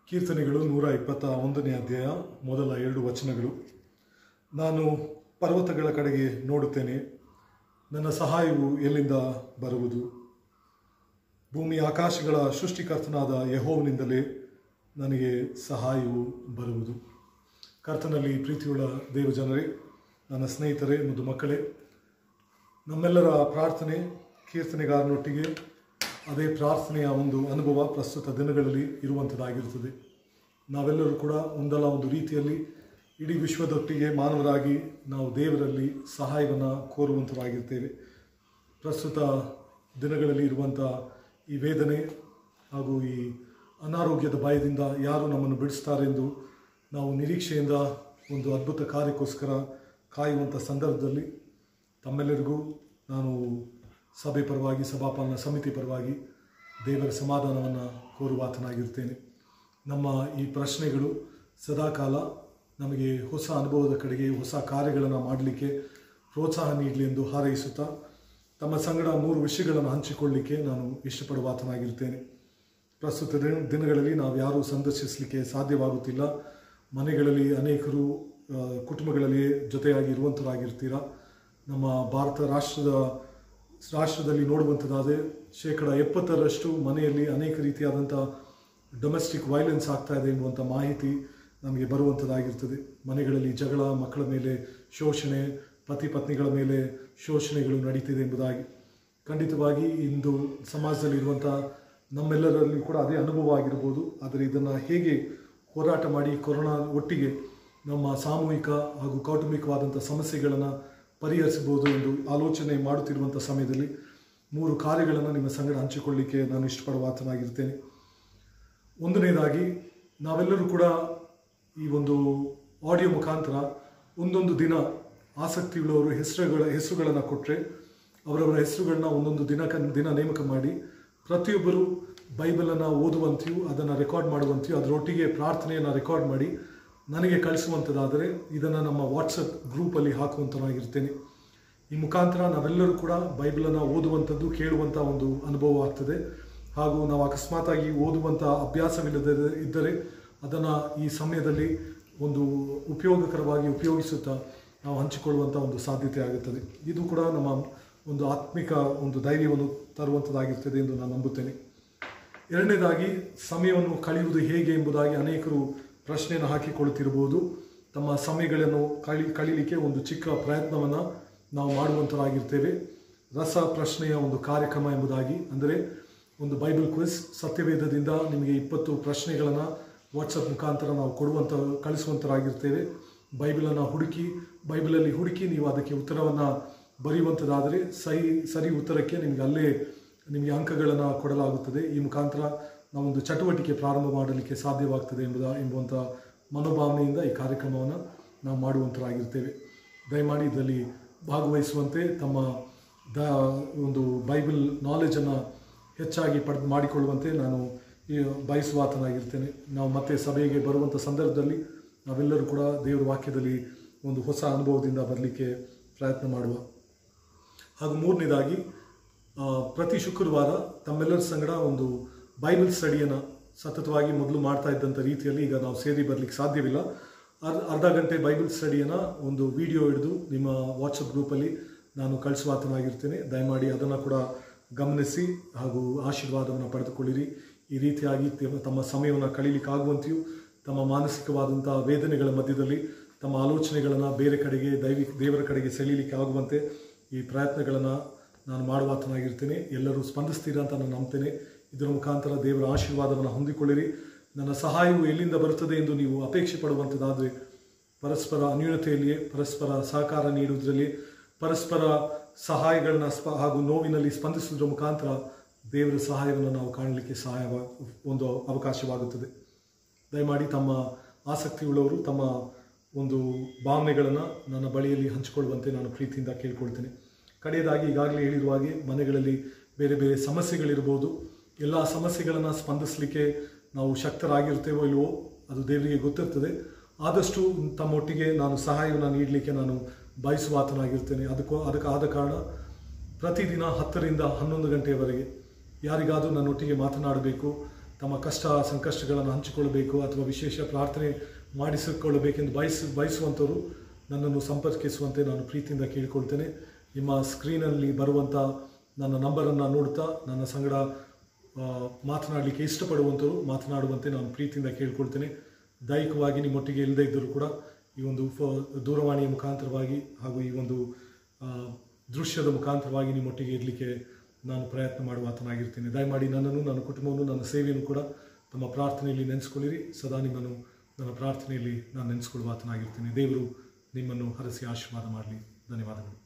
ಕೀರ್ತನೆಗಳು ನೂರ ಇಪ್ಪತ್ತ ಒಂದನೇ ಅಧ್ಯಾಯ ಮೊದಲ ಎರಡು ವಚನಗಳು ನಾನು ಪರ್ವತಗಳ ಕಡೆಗೆ ನೋಡುತ್ತೇನೆ ನನ್ನ ಸಹಾಯವು ಎಲ್ಲಿಂದ ಬರುವುದು ಭೂಮಿ ಆಕಾಶಗಳ ಸೃಷ್ಟಿಕರ್ತನಾದ ಯಹೋವನಿಂದಲೇ ನನಗೆ ಸಹಾಯವು ಬರುವುದು ಕರ್ತನಲ್ಲಿ ಪ್ರೀತಿಯುಳ್ಳ ದೇವಜನರೇ ನನ್ನ ಸ್ನೇಹಿತರೇ ಮತ್ತು ಮಕ್ಕಳೇ ನಮ್ಮೆಲ್ಲರ ಪ್ರಾರ್ಥನೆ ಕೀರ್ತನೆಗಾರನೊಟ್ಟಿಗೆ ಅದೇ ಪ್ರಾರ್ಥನೆಯ ಒಂದು ಅನುಭವ ಪ್ರಸ್ತುತ ದಿನಗಳಲ್ಲಿ ಇರುವಂಥದ್ದಾಗಿರುತ್ತದೆ ನಾವೆಲ್ಲರೂ ಕೂಡ ಒಂದಲ್ಲ ಒಂದು ರೀತಿಯಲ್ಲಿ ಇಡೀ ವಿಶ್ವದೊಟ್ಟಿಗೆ ಮಾನವರಾಗಿ ನಾವು ದೇವರಲ್ಲಿ ಸಹಾಯವನ್ನು ಕೋರುವಂಥವಾಗಿರ್ತೇವೆ ಪ್ರಸ್ತುತ ದಿನಗಳಲ್ಲಿ ಇರುವಂಥ ಈ ವೇದನೆ ಹಾಗೂ ಈ ಅನಾರೋಗ್ಯದ ಭಯದಿಂದ ಯಾರು ನಮ್ಮನ್ನು ಬಿಡಿಸ್ತಾರೆಂದು ನಾವು ನಿರೀಕ್ಷೆಯಿಂದ ಒಂದು ಅದ್ಭುತ ಕಾರ್ಯಕ್ಕೋಸ್ಕರ ಕಾಯುವಂಥ ಸಂದರ್ಭದಲ್ಲಿ ತಮ್ಮೆಲ್ಲರಿಗೂ ನಾನು ಸಭೆ ಪರವಾಗಿ ಸಭಾಪಾಲನ ಸಮಿತಿ ಪರವಾಗಿ ದೇವರ ಸಮಾಧಾನವನ್ನು ಕೋರುವಾತನಾಗಿರ್ತೇನೆ ನಮ್ಮ ಈ ಪ್ರಶ್ನೆಗಳು ಸದಾಕಾಲ ನಮಗೆ ಹೊಸ ಅನುಭವದ ಕಡೆಗೆ ಹೊಸ ಕಾರ್ಯಗಳನ್ನು ಮಾಡಲಿಕ್ಕೆ ಪ್ರೋತ್ಸಾಹ ನೀಡಲಿ ಎಂದು ಹಾರೈಸುತ್ತಾ ತಮ್ಮ ಸಂಗಡ ಮೂರು ವಿಷಯಗಳನ್ನು ಹಂಚಿಕೊಳ್ಳಲಿಕ್ಕೆ ನಾನು ಇಷ್ಟಪಡುವಾತನಾಗಿರ್ತೇನೆ ಪ್ರಸ್ತುತ ದಿನ ದಿನಗಳಲ್ಲಿ ನಾವು ಯಾರೂ ಸಂದರ್ಶಿಸಲಿಕ್ಕೆ ಸಾಧ್ಯವಾಗುತ್ತಿಲ್ಲ ಮನೆಗಳಲ್ಲಿ ಅನೇಕರು ಆ, ಕುಟುಂಬಗಳಲ್ಲಿ ಜೊತೆಯಾಗಿ ಇರುವಂಥರಾಗಿರ್ತೀರ ನಮ್ಮ ಭಾರತ ರಾಷ್ಟ್ರದ ರಾಷ್ಟ್ರದಲ್ಲಿ ನೋಡುವಂಥದ್ದಾದರೆ ಶೇಕಡ ಎಪ್ಪತ್ತರಷ್ಟು ಮನೆಯಲ್ಲಿ ಅನೇಕ ರೀತಿಯಾದಂಥ ಡೊಮೆಸ್ಟಿಕ್ ವೈಲೆನ್ಸ್ ಆಗ್ತಾ ಇದೆ ಎಂಬುವಂಥ ಮಾಹಿತಿ ನಮಗೆ ಬರುವಂಥದ್ದಾಗಿರ್ತದೆ ಮನೆಗಳಲ್ಲಿ ಜಗಳ ಮಕ್ಕಳ ಮೇಲೆ ಶೋಷಣೆ ಪತಿ ಪತ್ನಿಗಳ ಮೇಲೆ ಶೋಷಣೆಗಳು ನಡೀತಿದೆ ಎಂಬುದಾಗಿ ಖಂಡಿತವಾಗಿ ಇಂದು ಸಮಾಜದಲ್ಲಿ ಇರುವಂಥ ನಮ್ಮೆಲ್ಲರಲ್ಲಿ ಕೂಡ ಅದೇ ಅನುಭವ ಆಗಿರ್ಬೋದು ಆದರೆ ಇದನ್ನು ಹೇಗೆ ಹೋರಾಟ ಮಾಡಿ ಕೊರೋನಾ ಒಟ್ಟಿಗೆ ನಮ್ಮ ಸಾಮೂಹಿಕ ಹಾಗೂ ಕೌಟುಂಬಿಕವಾದಂಥ ಸಮಸ್ಯೆಗಳನ್ನು ಪರಿಹರಿಸಬಹುದು ಎಂದು ಆಲೋಚನೆ ಮಾಡುತ್ತಿರುವಂಥ ಸಮಯದಲ್ಲಿ ಮೂರು ಕಾರ್ಯಗಳನ್ನು ನಿಮ್ಮ ಸಂಗಡ ಹಂಚಿಕೊಳ್ಳಿಕ್ಕೆ ನಾನು ಇಷ್ಟಪಡುವಾತನಾಗಿರ್ತೇನೆ ಒಂದನೇದಾಗಿ ನಾವೆಲ್ಲರೂ ಕೂಡ ಈ ಒಂದು ಆಡಿಯೋ ಮುಖಾಂತರ ಒಂದೊಂದು ದಿನ ಆಸಕ್ತಿಯುಳ್ಳವರು ಹೆಸರುಗಳ ಹೆಸರುಗಳನ್ನು ಕೊಟ್ಟರೆ ಅವರವರ ಹೆಸರುಗಳನ್ನ ಒಂದೊಂದು ದಿನ ದಿನ ನೇಮಕ ಮಾಡಿ ಪ್ರತಿಯೊಬ್ಬರು ಬೈಬಲನ್ನು ಓದುವಂತೆಯೂ ಅದನ್ನು ರೆಕಾರ್ಡ್ ಮಾಡುವಂತೆಯೂ ಅದರೊಟ್ಟಿಗೆ ಪ್ರಾರ್ಥನೆಯನ್ನು ರೆಕಾರ್ಡ್ ಮಾಡಿ ನನಗೆ ಕಳಿಸುವಂಥದ್ದಾದರೆ ಇದನ್ನು ನಮ್ಮ ವಾಟ್ಸಪ್ ಗ್ರೂಪಲ್ಲಿ ಹಾಕುವಂತನಾಗಿರ್ತೇನೆ ಈ ಮುಖಾಂತರ ನಾವೆಲ್ಲರೂ ಕೂಡ ಬೈಬಲನ್ನು ಓದುವಂಥದ್ದು ಕೇಳುವಂಥ ಒಂದು ಅನುಭವ ಆಗ್ತದೆ ಹಾಗೂ ನಾವು ಅಕಸ್ಮಾತಾಗಿ ಓದುವಂಥ ಅಭ್ಯಾಸವಿಲ್ಲದೆ ಇದ್ದರೆ ಅದನ್ನು ಈ ಸಮಯದಲ್ಲಿ ಒಂದು ಉಪಯೋಗಕರವಾಗಿ ಉಪಯೋಗಿಸುತ್ತಾ ನಾವು ಹಂಚಿಕೊಳ್ಳುವಂಥ ಒಂದು ಸಾಧ್ಯತೆ ಆಗುತ್ತದೆ ಇದು ಕೂಡ ನಮ್ಮ ಒಂದು ಆತ್ಮಿಕ ಒಂದು ಧೈರ್ಯವನ್ನು ತರುವಂಥದ್ದಾಗಿರ್ತದೆ ಎಂದು ನಾನು ನಂಬುತ್ತೇನೆ ಎರಡನೇದಾಗಿ ಸಮಯವನ್ನು ಕಳೆಯುವುದು ಹೇಗೆ ಎಂಬುದಾಗಿ ಅನೇಕರು ಪ್ರಶ್ನೆಯನ್ನು ಹಾಕಿಕೊಳ್ಳುತ್ತಿರಬಹುದು ತಮ್ಮ ಸಮಯಗಳನ್ನು ಕಳಿ ಕಳೀಲಿಕ್ಕೆ ಒಂದು ಚಿಕ್ಕ ಪ್ರಯತ್ನವನ್ನು ನಾವು ಮಾಡುವಂಥರಾಗಿರ್ತೇವೆ ರಸ ಪ್ರಶ್ನೆಯ ಒಂದು ಕಾರ್ಯಕ್ರಮ ಎಂಬುದಾಗಿ ಅಂದರೆ ಒಂದು ಬೈಬಲ್ ಕ್ವಿಸ್ ಸತ್ಯವೇದದಿಂದ ನಿಮಗೆ ಇಪ್ಪತ್ತು ಪ್ರಶ್ನೆಗಳನ್ನು ವಾಟ್ಸಪ್ ಮುಖಾಂತರ ನಾವು ಕೊಡುವಂಥ ಕಳಿಸುವಂಥರಾಗಿರ್ತೇವೆ ಬೈಬಲನ್ನು ಹುಡುಕಿ ಬೈಬಲಲ್ಲಿ ಹುಡುಕಿ ನೀವು ಅದಕ್ಕೆ ಉತ್ತರವನ್ನು ಬರೆಯುವಂಥದ್ದಾದರೆ ಸರಿ ಸರಿ ಉತ್ತರಕ್ಕೆ ನಿಮಗೆ ಅಲ್ಲೇ ನಿಮಗೆ ಅಂಕಗಳನ್ನು ಕೊಡಲಾಗುತ್ತದೆ ಈ ಮುಖಾಂತರ ನಾವೊಂದು ಚಟುವಟಿಕೆ ಪ್ರಾರಂಭ ಮಾಡಲಿಕ್ಕೆ ಸಾಧ್ಯವಾಗ್ತದೆ ಎಂಬುದ ಎಂಬುವಂಥ ಮನೋಭಾವನೆಯಿಂದ ಈ ಕಾರ್ಯಕ್ರಮವನ್ನು ನಾವು ಮಾಡುವಂಥರಾಗಿರ್ತೇವೆ ದಯಮಾಡಿ ಇದರಲ್ಲಿ ಭಾಗವಹಿಸುವಂತೆ ತಮ್ಮ ದ ಒಂದು ಬೈಬಲ್ ನಾಲೆಜನ್ನು ಹೆಚ್ಚಾಗಿ ಪಡೆದು ಮಾಡಿಕೊಳ್ಳುವಂತೆ ನಾನು ಈ ಬಯಸುವಾತನಾಗಿರ್ತೇನೆ ನಾವು ಮತ್ತೆ ಸಭೆಗೆ ಬರುವಂಥ ಸಂದರ್ಭದಲ್ಲಿ ನಾವೆಲ್ಲರೂ ಕೂಡ ದೇವರ ವಾಕ್ಯದಲ್ಲಿ ಒಂದು ಹೊಸ ಅನುಭವದಿಂದ ಬರಲಿಕ್ಕೆ ಪ್ರಯತ್ನ ಮಾಡುವ ಹಾಗೂ ಮೂರನೇದಾಗಿ ಆ, ಪ್ರತಿ ಶುಕ್ರವಾರ ತಮ್ಮೆಲ್ಲರ ಸಂಗಡ ಒಂದು ಬೈಬಲ್ ಸ್ಟಡಿಯನ್ನು ಸತತವಾಗಿ ಮೊದಲು ಮಾಡ್ತಾ ಇದ್ದಂಥ ರೀತಿಯಲ್ಲಿ ಈಗ ನಾವು ಸೇರಿ ಬರಲಿಕ್ಕೆ ಸಾಧ್ಯವಿಲ್ಲ ಅರ್ ಅರ್ಧ ಗಂಟೆ ಬೈಬಲ್ ಸ್ಟಡಿಯನ್ನು ಒಂದು ವಿಡಿಯೋ ಹಿಡಿದು ನಿಮ್ಮ ವಾಟ್ಸಪ್ ಗ್ರೂಪಲ್ಲಿ ನಾನು ಕಳಿಸುವಾತನಾಗಿರ್ತೇನೆ ದಯಮಾಡಿ ಅದನ್ನು ಕೂಡ ಗಮನಿಸಿ ಹಾಗೂ ಆಶೀರ್ವಾದವನ್ನು ಪಡೆದುಕೊಳ್ಳಿರಿ ಈ ರೀತಿಯಾಗಿ ತ- ತಮ್ಮ ಸಮಯವನ್ನು ಕಳೀಲಿಕ್ಕಾಗುವಂತೆಯೂ ತಮ್ಮ ಮಾನಸಿಕವಾದಂಥ ವೇದನೆಗಳ ಮಧ್ಯದಲ್ಲಿ ತಮ್ಮ ಆಲೋಚನೆಗಳನ್ನು ಬೇರೆ ಕಡೆಗೆ ದೈವಿ ದೇವರ ಕಡೆಗೆ ಸೆಳೀಲಿಕ್ಕೆ ಆಗುವಂತೆ ಈ ಪ್ರಯತ್ನಗಳನ್ನು ನಾನು ಮಾಡುವಾತನಾಗಿರ್ತೇನೆ ಎಲ್ಲರೂ ಸ್ಪಂದಿಸ್ತೀರಾ ಅಂತ ನಾನು ನಂಬ್ತೇನೆ ಇದರ ಮುಖಾಂತರ ದೇವರ ಆಶೀರ್ವಾದವನ್ನು ಹೊಂದಿಕೊಳ್ಳಿರಿ ನನ್ನ ಸಹಾಯವು ಎಲ್ಲಿಂದ ಬರುತ್ತದೆ ಎಂದು ನೀವು ಅಪೇಕ್ಷೆ ಪಡುವಂಥದ್ದಾದರೆ ಪರಸ್ಪರ ಅನ್ಯೂನತೆಯಲ್ಲಿಯೇ ಪರಸ್ಪರ ಸಹಕಾರ ನೀಡುವುದರಲ್ಲಿ ಪರಸ್ಪರ ಸಹಾಯಗಳನ್ನ ಸ್ಪ ಹಾಗೂ ನೋವಿನಲ್ಲಿ ಸ್ಪಂದಿಸುವುದರ ಮುಖಾಂತರ ದೇವರ ಸಹಾಯವನ್ನು ನಾವು ಕಾಣಲಿಕ್ಕೆ ಸಹಾಯ ಒಂದು ಅವಕಾಶವಾಗುತ್ತದೆ ದಯಮಾಡಿ ತಮ್ಮ ಆಸಕ್ತಿಯುಳ್ಳವರು ತಮ್ಮ ಒಂದು ಭಾವನೆಗಳನ್ನು ನನ್ನ ಬಳಿಯಲ್ಲಿ ಹಂಚಿಕೊಳ್ಳುವಂತೆ ನಾನು ಪ್ರೀತಿಯಿಂದ ಕೇಳ್ಕೊಳ್ತೇನೆ ಕಡೆಯದಾಗಿ ಈಗಾಗಲೇ ಹೇಳಿರುವ ಹಾಗೆ ಮನೆಗಳಲ್ಲಿ ಬೇರೆ ಬೇರೆ ಸಮಸ್ಯೆಗಳಿರ್ಬೋದು ಎಲ್ಲ ಸಮಸ್ಯೆಗಳನ್ನು ಸ್ಪಂದಿಸಲಿಕ್ಕೆ ನಾವು ಶಕ್ತರಾಗಿರ್ತೇವೋ ಇಲ್ವೋ ಅದು ದೇವರಿಗೆ ಗೊತ್ತಿರ್ತದೆ ಆದಷ್ಟು ತಮ್ಮೊಟ್ಟಿಗೆ ನಾನು ಸಹಾಯವನ್ನು ನೀಡಲಿಕ್ಕೆ ನಾನು ಬಯಸುವಾತನಾಗಿರ್ತೇನೆ ಅದಕ್ಕೂ ಅದಕ್ಕೆ ಆದ ಕಾರಣ ಪ್ರತಿದಿನ ಹತ್ತರಿಂದ ಹನ್ನೊಂದು ಗಂಟೆಯವರೆಗೆ ಯಾರಿಗಾದರೂ ನನ್ನೊಟ್ಟಿಗೆ ಮಾತನಾಡಬೇಕು ತಮ್ಮ ಕಷ್ಟ ಸಂಕಷ್ಟಗಳನ್ನು ಹಂಚಿಕೊಳ್ಳಬೇಕು ಅಥವಾ ವಿಶೇಷ ಪ್ರಾರ್ಥನೆ ಮಾಡಿಸಿಕೊಳ್ಳಬೇಕೆಂದು ಬಯಸ ಬಯಸುವಂಥವರು ನನ್ನನ್ನು ಸಂಪರ್ಕಿಸುವಂತೆ ನಾನು ಪ್ರೀತಿಯಿಂದ ಕೇಳಿಕೊಳ್ತೇನೆ ನಿಮ್ಮ ಸ್ಕ್ರೀನಲ್ಲಿ ಬರುವಂಥ ನನ್ನ ನಂಬರನ್ನು ನೋಡ್ತಾ ನನ್ನ ಸಂಗಡ ಆ, ಮಾತನಾಡಲಿಕ್ಕೆ ಇಷ್ಟಪಡುವಂಥವ್ರು ಮಾತನಾಡುವಂತೆ ನಾನು ಪ್ರೀತಿಯಿಂದ ಕೇಳ್ಕೊಳ್ತೇನೆ ದೈಹಿಕವಾಗಿ ನಿಮ್ಮೊಟ್ಟಿಗೆ ಇಲ್ಲದೇ ಇದ್ದರೂ ಕೂಡ ಈ ಒಂದು ಫ ದೂರವಾಣಿಯ ಮುಖಾಂತರವಾಗಿ ಹಾಗೂ ಈ ಒಂದು ಆ, ದೃಶ್ಯದ ಮುಖಾಂತರವಾಗಿ ನಿಮ್ಮೊಟ್ಟಿಗೆ ಇರಲಿಕ್ಕೆ ನಾನು ಪ್ರಯತ್ನ ಮಾಡುವಾತನಾಗಿರ್ತೀನಿ ದಯಮಾಡಿ ನನ್ನನ್ನು ನನ್ನ ಕುಟುಂಬವನ್ನು ನನ್ನ ಸೇವೆಯನ್ನು ಕೂಡ ತಮ್ಮ ಪ್ರಾರ್ಥನೆಯಲ್ಲಿ ನೆನೆಸ್ಕೊಳ್ಳಿರಿ ಸದಾ ನಿಮ್ಮನ್ನು ನನ್ನ ಪ್ರಾರ್ಥನೆಯಲ್ಲಿ ನಾನು ನೆನೆಸ್ಕೊಳ್ಳುವಾತನಾಗಿರ್ತೀನಿ ದೇವರು ನಿಮ್ಮನ್ನು ಹರಸಿ ಆಶೀರ್ವಾದ ಮಾಡಲಿ ಧನ್ಯವಾದಗಳು